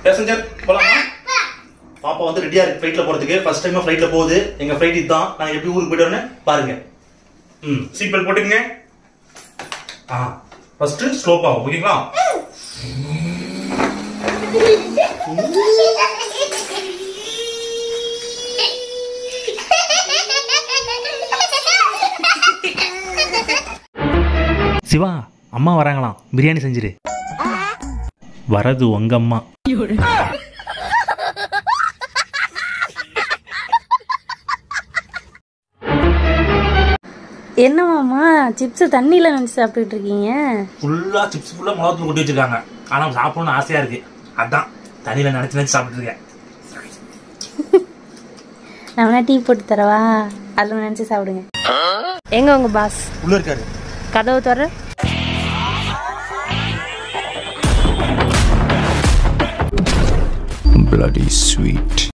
Passenger போலாமா பாப்பா வந்து ரெடியா இருக்கு ஃப்ளைட்ல போறதுக்கு ஃபர்ஸ்ட் டைம் ஃப்ளைட்ல போகுது எங்க ஃப்ளைட் இதுதான் நாங்க எப்படி ஊருக்கு போயிட்டு வரேன்னு பாருங்க ம் சீட் பெல்ட் போட்டுக்கங்க ஆ ஃபர்ஸ்ட் ஸ்லோப் ஆகும் ஓகேங்களா சிவா அம்மா வராங்களாம் பிரியாணி செஞ்சிரு வரது உங்க அம்மா என்ன மாமா சிப்ஸ் தண்ணியில நினைச்சு சாப்பிட்டுட்டு இருக்கீங்க ஃபுல்லா சிப்ஸ் ஃபுல்லா மிளகாத்தூள் கொட்டி வச்சிருக்காங்க ஆனா சாப்பிடணும்னு ஆசையா இருக்கு அதான் தண்ணியில நினைச்சு நினைச்சு சாப்பிட்டு இருக்கேன் நான் வேணா டீ போட்டு தரவா அதில் நினைச்சு சாப்பிடுங்க எங்க உங்க பாஸ் உள்ள இருக்காரு கதவு தர bloody sweet.